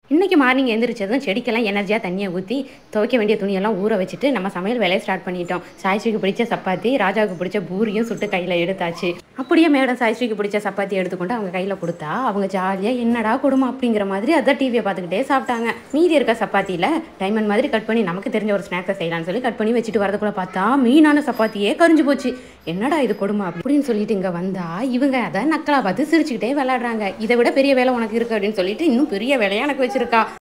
இன்றைக்கி மார்னிங் எந்திரிச்சதும் செடிக்கெல்லாம் எனர்ஜியாக தண்ணியை ஊற்றி துவைக்க வேண்டிய துணியெல்லாம் ஊற வச்சுட்டு நம்ம சமையல் வேலையை ஸ்டார்ட் பண்ணிட்டோம் சாய்ஸ்ரீக்கு பிடிச்ச சப்பாத்தி ராஜாவுக்கு பிடிச்ச பூரியும் சுட்டு கையில் எடுத்தாச்சு அப்படியே மேடம் சாய்ஸ்ரீக்கு பிடிச்ச சப்பாத்தி எடுத்துக்கொண்டு அவங்க கையில் கொடுத்தா அவங்க ஜாலியாக என்னடா கொடுமை அப்படிங்கிற மாதிரி அதான் டிவியை பார்த்துக்கிட்டே சாப்பிட்டாங்க மீதி இருக்க சப்பாத்தியில் டைமண்ட் மாதிரி கட் பண்ணி நமக்கு தெரிஞ்ச ஒரு ஸ்நாக்ஸை செய்யலாம்னு சொல்லி கட் பண்ணி வச்சுட்டு வரதுக்குள்ள பார்த்தா மீனான சப்பாத்தியே கரிஞ்சு போச்சு என்னடா இது கொடுமை அப்படின்னு சொல்லிட்டு இங்கே வந்தா இவங்க அதை நக்கலா பார்த்து சிரிச்சுக்கிட்டே விளையாடுறாங்க இதை விட பெரிய வேலை உனக்கு இருக்கு அப்படின்னு சொல்லிட்டு இன்னும் பெரிய வேலையை எனக்கு வச்சிருக்கா